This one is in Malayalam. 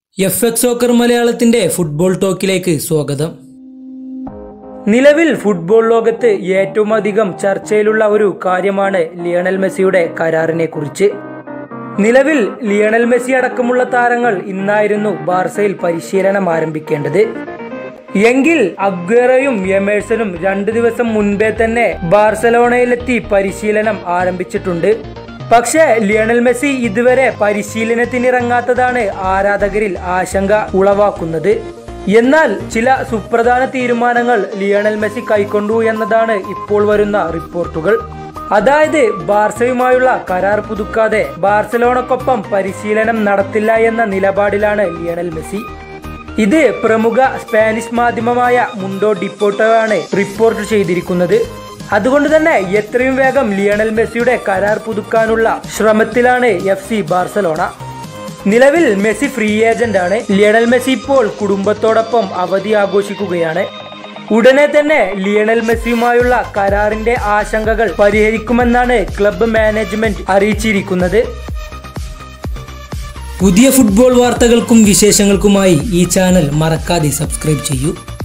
എഫ് എക്സ് സോക്കർ മലയാളത്തിന്റെ ഫുട്ബോൾ ടോക്കിലേക്ക് സ്വാഗതം നിലവിൽ ഫുട്ബോൾ ലോകത്ത് ഏറ്റവും അധികം ചർച്ചയിലുള്ള ഒരു കാര്യമാണ് ലിയണൽ മെസ്സിയുടെ കരാറിനെ കുറിച്ച് നിലവിൽ ലിയണൽ മെസ്സി അടക്കമുള്ള താരങ്ങൾ ഇന്നായിരുന്നു ബാർസയിൽ പരിശീലനം ആരംഭിക്കേണ്ടത് എങ്കിൽ അഗ്വേറയും എമേഴ്സണും രണ്ടു ദിവസം മുൻപേ തന്നെ ബാർസലോണയിലെത്തി പരിശീലനം ആരംഭിച്ചിട്ടുണ്ട് പക്ഷേ ലിയണൽ മെസ്സി ഇതുവരെ പരിശീലനത്തിനിറങ്ങാത്തതാണ് ആരാധകരിൽ ആശങ്ക ഉളവാക്കുന്നത് എന്നാൽ ചില സുപ്രധാന തീരുമാനങ്ങൾ ലിയണൽ മെസ്സി കൈക്കൊണ്ടു എന്നതാണ് ഇപ്പോൾ വരുന്ന റിപ്പോർട്ടുകൾ അതായത് ബാർസയുമായുള്ള കരാർ പുതുക്കാതെ ബാർസലോണക്കൊപ്പം പരിശീലനം നടത്തില്ല എന്ന നിലപാടിലാണ് ലിയണൽ മെസ്സി ഇത് പ്രമുഖ സ്പാനിഷ് മാധ്യമമായ മുണ്ടോ ഡിപ്പോട്ടോ ആണ് റിപ്പോർട്ട് ചെയ്തിരിക്കുന്നത് അതുകൊണ്ട് തന്നെ എത്രയും വേഗം ലിയണൽ മെസ്സിയുടെ കരാർ പുതുക്കാനുള്ള ശ്രമത്തിലാണ് എഫ് സി ബാർസലോണ നിലവിൽ മെസ്സി ഫ്രീ ഏജന്റ് ആണ് ലിയണൽ മെസ്സി ഇപ്പോൾ കുടുംബത്തോടൊപ്പം അവധി ആഘോഷിക്കുകയാണ് ഉടനെ തന്നെ ലിയണൽ മെസ്സിയുമായുള്ള കരാറിന്റെ ആശങ്കകൾ പരിഹരിക്കുമെന്നാണ് ക്ലബ്ബ് മാനേജ്മെന്റ് അറിയിച്ചിരിക്കുന്നത് പുതിയ ഫുട്ബോൾ വാർത്തകൾക്കും വിശേഷങ്ങൾക്കുമായി ഈ ചാനൽ മറക്കാതെ സബ്സ്ക്രൈബ് ചെയ്യൂ